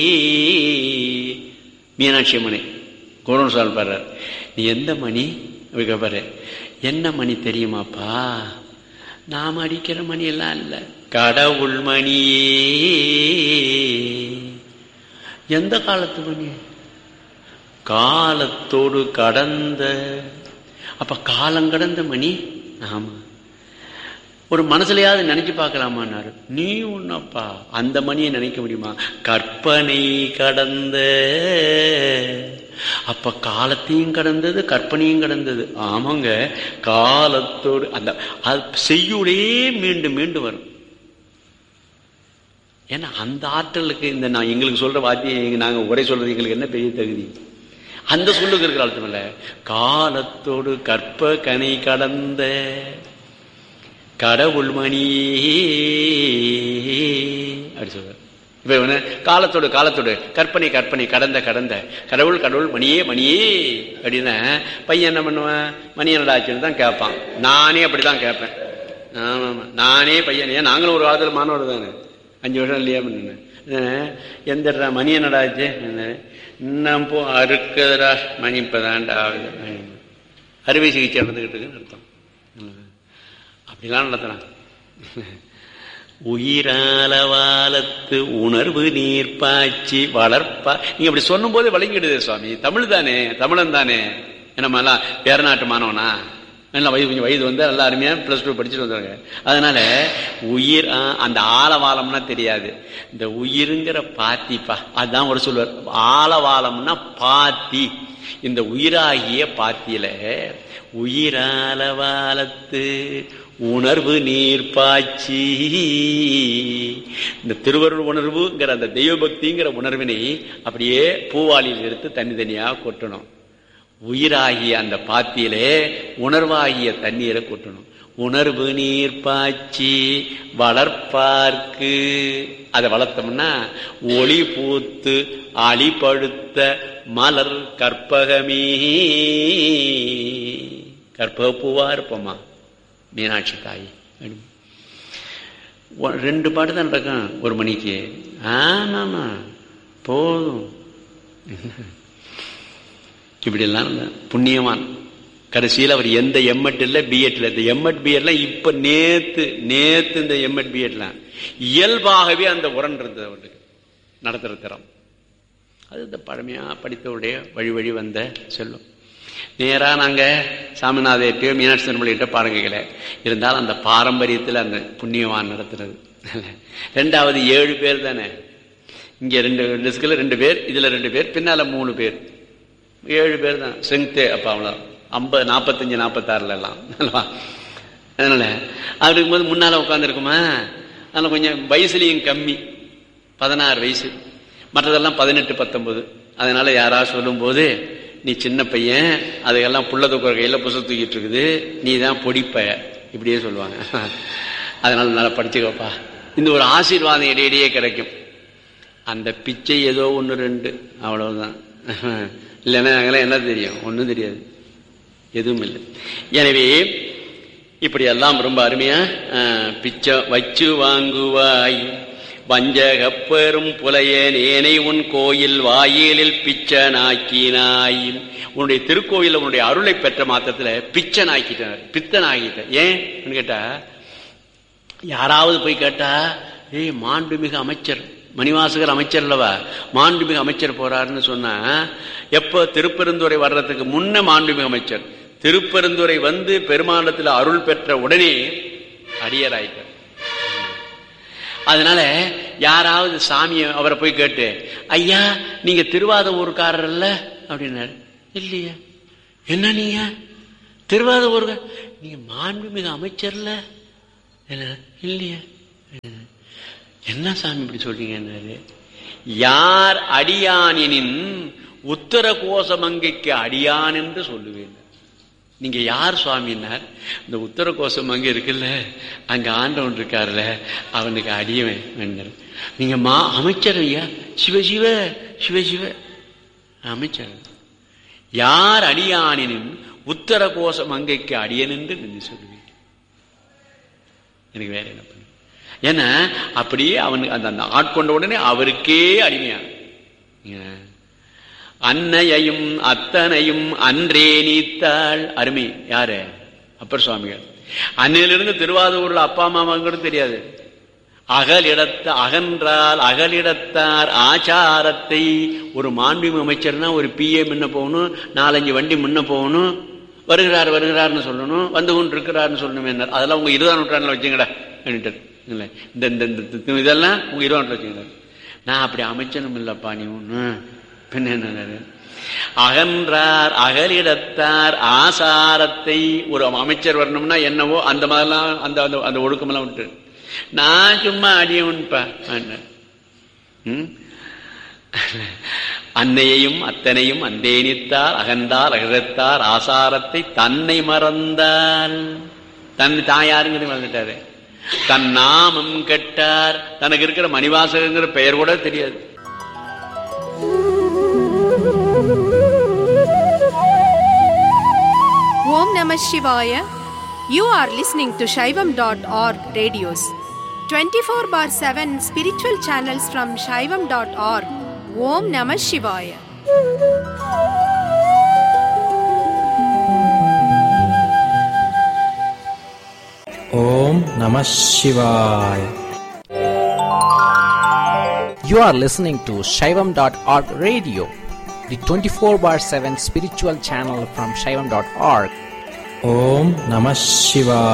மீனாட்சி அம்மனை கோடன் சால் பாடுறார் நீ எந்த மணி அப்படி கேட்பாரு என்ன மணி தெரியுமாப்பா நாம் அடிக்கிற மணி எல்லாம் இல்ல கடவுள் மணியே எந்த காலத்து மணி காலத்தோடு கடந்த அப்ப காலம் கடந்த மணி ஆமா ஒரு மனசுலயாவது நினைச்சு பார்க்கலாமான்னாரு நீ ஒன்னப்பா அந்த மணியை நினைக்க முடியுமா கற்பனை கடந்த அப்ப காலத்தையும் கடந்தது கற்பனையும் கடந்தது ஆமாங்க காலத்தோடு அந்த அது செய்யுளே மீண்டும் மீண்டும் வரும் ஏன்னா அந்த ஆற்றலுக்கு இந்த நான் எங்களுக்கு சொல்ற வாத்தியம் நாங்க உரை சொல்றது எங்களுக்கு என்ன பெரிய தகுதி அந்த சொல்லுக்கு இருக்கிற அர்த்தம் இல்ல காலத்தோடு கற்ப கனை கடந்த கடவுள் மணியே அப்படி சொல்ற இப்ப இவன காலத்தோடு காலத்தோடு கற்பனை கற்பனை கடந்த கடந்த கடவுள் கடவுள் மணியே மணியே அப்படின்னா பையன் என்ன பண்ணுவேன் மணி என்னடாச்சுன்னு தான் கேட்பான் நானே அப்படிதான் கேட்பேன் ஆமா ஆமா நானே பையன் ஏன் நாங்களும் ஒரு காலத்தில் மாணவர் தானே அஞ்சு வருஷம் இல்லையா பண்ணேன் எந்த மணி என்னடாச்சு இன்னும் போ அறுக்குதுடா மணி இப்பதான்டா ஆகுது அறுவை சிகிச்சை நடந்துகிட்டு இருக்குன்னு அர்த்தம் அப்படிலாம் நடத்துறான் உயிராலவாலத்து உணர்வு நீர் பாய்ச்சி வளர்ப்பா நீங்க அப்படி சொல்லும் போது வழங்கிடுது சுவாமி தமிழ் தானே தமிழன் தானே என்னமாலாம் வேற நாட்டு மாணவனா நல்லா வயது கொஞ்சம் வயது வந்து நல்லா அருமையா பிளஸ் டூ படிச்சுட்டு வந்தாங்க அதனால உயிர் அந்த ஆலவாலம்னா தெரியாது இந்த உயிருங்கிற பாத்திப்பா அதுதான் ஒரு சொல்லுவார் ஆலவாலம்னா பாத்தி இந்த உயிராகிய பாத்தியில உயிராலவாலத்து உணர்வு நீர் பாய்ச்சி இந்த திருவருள் உணர்வுங்கிற அந்த தெய்வ பக்திங்கிற உணர்வினை அப்படியே பூவாளியில் எடுத்து தனித்தனியா கொட்டணும் உயிராகிய அந்த பாத்தியிலே உணர்வாகிய தண்ணீரை கொட்டணும் உணர்வு நீர் பாய்ச்சி வளர்ப்பார்க்கு அதை வளர்த்தோம்னா ஒளி பூத்து அழிப்படுத்த மலர் கற்பகமே கற்பக பூவா இருப்போமா மீனாட்சி தாய் ரெண்டு பாட்டு தான் நடக்கும் ஒரு மணிக்கு ஆமாமா போதும் இப்படியெல்லாம் புண்ணியவான் கடைசியில் அவர் எந்த எம்எட் இல்லை பிஎட் இல்லை இந்த எம்எட் பிஎட்லாம் இப்ப நேத்து நேத்து இந்த எம்எட் பிஎட்லாம் இயல்பாகவே அந்த உரன் இருந்தது அவருக்கு நடத்துற திறம் அது இந்த பழமையா படித்தவருடைய வழி வழி வந்த செல்வம் நேரா நாங்க சாமிநாதையிட்டயோ மீனாட்சி திருமலையிட்ட பாடம் கேட்கல இருந்தாலும் அந்த பாரம்பரியத்தில் அந்த புண்ணியவான் நடத்துறது ரெண்டாவது ஏழு பேர் தானே இங்க ரெண்டு டிஸ்கில் ரெண்டு பேர் இதுல ரெண்டு பேர் பின்னால மூணு பேர் ஏழு பேர் தான் ஸ்ட்ரென்த்தே அப்ப அவ்வளோ ஐம்பது நாற்பத்தஞ்சு நாற்பத்தாறுல எல்லாம் அதனால அப்படி இருக்கும்போது முன்னால உட்காந்துருக்குமா அதனால கொஞ்சம் வயசுலையும் கம்மி பதினாறு வயசு மற்றதெல்லாம் பதினெட்டு பத்தொன்பது அதனால யாராவது சொல்லும் போது நீ சின்ன பையன் அதையெல்லாம் புள்ள தூக்குற கையில புச தூக்கிட்டு இருக்குது நீ தான் பொடிப்ப இப்படியே சொல்லுவாங்க அதனால நல்லா படிச்சுக்கப்பா இந்த ஒரு ஆசீர்வாதம் இடையிடையே கிடைக்கும் அந்த பிச்சை ஏதோ ஒன்று ரெண்டு அவ்வளவுதான் இல்லைன்னா நாங்களாம் என்ன தெரியும் ஒன்றும் தெரியாது எதுவும் இல்லை எனவே இப்படி எல்லாம் ரொம்ப அருமையா பிச்சை வச்சு வாங்குவாய் வஞ்சகப்பெரும் புலைய நேனை உன் கோயில் வாயிலில் பிச்சனாக்கினாய் உன்னுடைய திருக்கோயில் உன்னுடைய அருளை பெற்ற மாத்திரத்துல பிச்சன் ஆக்கிட்டார் பித்தன் ஆகிட்ட ஏன் கேட்டா யாராவது போய் கேட்டா ஏய் மாண்புமிகு அமைச்சர் மணிவாசகர் அமைச்சர் அல்லவா மாண்புமிகு அமைச்சர் போறாருன்னு சொன்னா எப்ப திருப்பெருந்துறை வர்றதுக்கு முன்ன மாண்புமிகு அமைச்சர் திருப்பெருந்துறை வந்து பெருமாண்டத்தில் அருள் பெற்ற உடனே அடியராயிட்டார் அதனால யாராவது சாமியை அவரை போய் கேட்டு ஐயா நீங்க திருவாத ஊருக்காரர் இல்ல அப்படின்னாரு இல்லையா என்ன நீங்க திருவாத ஊருக்க நீங்க மாண்புமிகு அமைச்சர்ல இல்லையா என்ன சாமி இப்படி சொல்றீங்க யார் அடியானின் உத்தர கோசமங்கைக்கு அடியான் என்று சொல்லுவேன் நீங்க யார் சுவாமினார் இந்த உத்தர கோசம் அங்க இருக்குல்ல அங்க ஆண்டவன் இருக்காருல்ல அவனுக்கு அடியவன் வேண்டார் நீங்க மா அமைச்சர் ஐயா சிவசிவ சிவசிவ அமைச்சர் யார் அடியானின் உத்தர கோசம் அங்கைக்கு அடியன் என்று நின்று சொல்லுவேன் எனக்கு வேற என்ன பண்ண ஏன்னா அப்படியே அவனுக்கு அந்த அந்த ஆட்கொண்ட உடனே அவருக்கே அடிமையான ஏன்? அன்னையையும் அத்தனையும் அன்றே நீத்தாள் அருமை யாரு அப்பர் சுவாமிகள் அன்னையிலிருந்து திருவாதூர்ல அப்பா அம்மாங்கிறது தெரியாது அகலிடத்த அகன்றால் அகலிடத்தார் ஆச்சாரத்தை ஒரு மாண்புமிகு அமைச்சர்னா ஒரு பிஏ முன்ன போகணும் நாலஞ்சு வண்டி முன்ன போகணும் வருகிறார் வருகிறார்னு சொல்லணும் வந்து கொண்டு இருக்கிறார்னு சொல்லணும் என்ன அதெல்லாம் உங்க இருபதாம் நூற்றாண்டுல வச்சுங்கடா அப்படின்ட்டு இல்லை இந்த இந்த இந்த இதெல்லாம் உங்க இருபதாம் நூற்றாண்டு வச்சுங்கடா நான் அப்படி அமைச்சனும் இல்லப்பா நீ ஒண்ணு பின்ன என்ன அகன்றார் அகலிடத்தார் ஆசாரத்தை ஒரு அமைச்சர் வரணும்னா என்னவோ அந்த மாதிரிலாம் அந்த அந்த அந்த ஒழுக்கமெல்லாம் விட்டு நான் சும்மா அடியவன்பா ம் அன்னையையும் அத்தனையும் அந்தேனித்தார் அகந்தார் அகழத்தார் ஆசாரத்தை தன்னை மறந்தால் தன் தாயாருங்கிறது மறந்துட்டாரு தன் நாமம் கெட்டார் தனக்கு இருக்கிற மணிவாசகங்கிற பெயர் கூட தெரியாது Om Namah Shivaya. You are listening to Shaivam.org radios. 24 bar 7 spiritual channels from Shaivam.org. Om Namah Shivaya. Om Namah Shivaya. You are listening to Shaivam.org radio, the 24 bar 7 spiritual channel from Shaivam.org. Om Namah Shivaya.